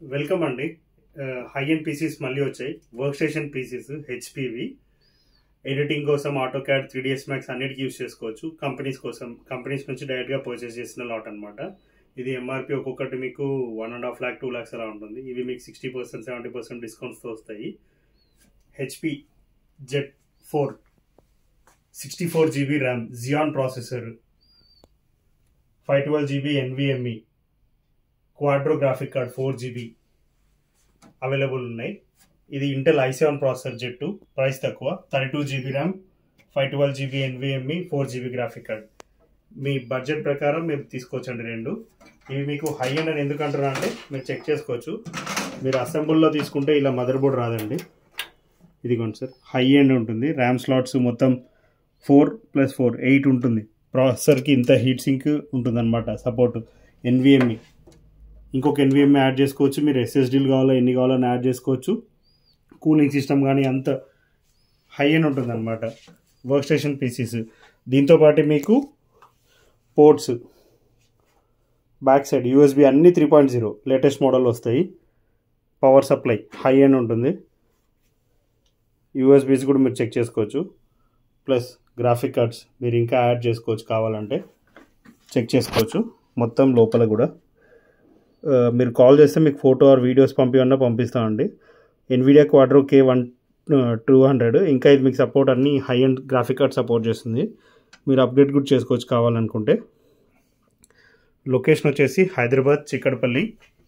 welcome అండి high end PCs మళ్ళీ వచ్చాయి work station PCs HPV editing కోసం auto CAD three DS max అన్నిటికీ యూస్ చేసుకోవచ్చు కంపెనీస్ కోసం కంపెనీస్ నుంచి డైరెక్ట్గా పర్చేస్ చేసిన లాట్ అనమాట ఇది ఎంఆర్పి ఒక్కొక్కటి మీకు one and half lakh two lakhs అలా ఉంటుంది ఇవి మీకు సిక్స్టీ పర్సెంట్ సెవెంటీ పర్సెంట్ డిస్కౌంట్స్తో వస్తాయి HP Z four sixty four GB RAM Xeon processor five twelve GB NVMe Quadro graphic card four GB available ఉన్నాయి ఇది Intel i seven processor Z price తక్కువ thirty two GB RAM five twelve GB NVMe four GB graphic card మీ budget ప్రకారం మీరు తీసుకోవచ్చండి రెండు ఇవి మీకు హై ఎండ్ అని ఎందుకు అంటున్నా అంటే మీరు చెక్ చేసుకోవచ్చు మీరు అసెంబుల్లో తీసుకుంటే ఇలా మదర్ బోర్డ్ రాదండి ఇదిగోండి సార్ హై ఎండ్ ఉంటుంది ర్యామ్ స్లాట్స్ మొత్తం ఫోర్ ప్లస్ ఫోర్ ఎయిట్ ఉంటుంది ప్రాసెసర్కి ఇంత హీట్ సింక్ ఉంటుందన్నమాట సపోర్ట్ ఎన్విఎంఈ ఇంకొక ఎన్విఎంఏ యాడ్ చేసుకోవచ్చు మీరు ఎస్ఎస్డీలు కావాలో ఎన్ని కావాలో అని యాడ్ చేసుకోవచ్చు కూలింగ్ సిస్టమ్ కానీ అంత హై ఎండ్ ఉంటుంది అనమాట వర్క్ స్టేషన్ పీసీస్ దీంతోపాటు మీకు పోర్ట్స్ బ్యాక్ సైడ్ యూఎస్బి అన్ని three point zero latest model వస్తాయి పవర్ సప్లై హై ఎండ్ ఉంటుంది యూఎస్బీస్ కూడా మీరు చెక్ చేసుకోవచ్చు ప్లస్ గ్రాఫిక్ కార్డ్స్ మీరు ఇంకా యాడ్ చేసుకోవచ్చు కావాలంటే చెక్ చేసుకోవచ్చు మొత్తం లోపల కూడా మీరు కాల్ చేస్తే మీకు ఫోటో ఆర్ వీడియోస్ పంపివన్నా పంపిస్తామండి Nvidia Quadro K one two hundred ఇంకా ఇది మీకు సపోర్ట్ అన్ని high end graphic card support చేస్తుంది మీరు అప్డేట్ కూడా చేసుకోవచ్చు కావాలనుకుంటే లొకేషన్ వచ్చేసి హైదరాబాద్ చిక్కడపల్లి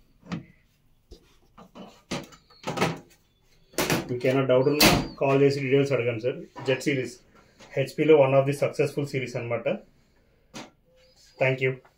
ఇంకేమైనా డౌట్ ఉన్నా కాల్ చేసి డీటెయిల్స్ అడగండి సార్ జెట్ సిరీస్ హెచ్పిలో one of the successful series అనమాట థ్యాంక్ యూ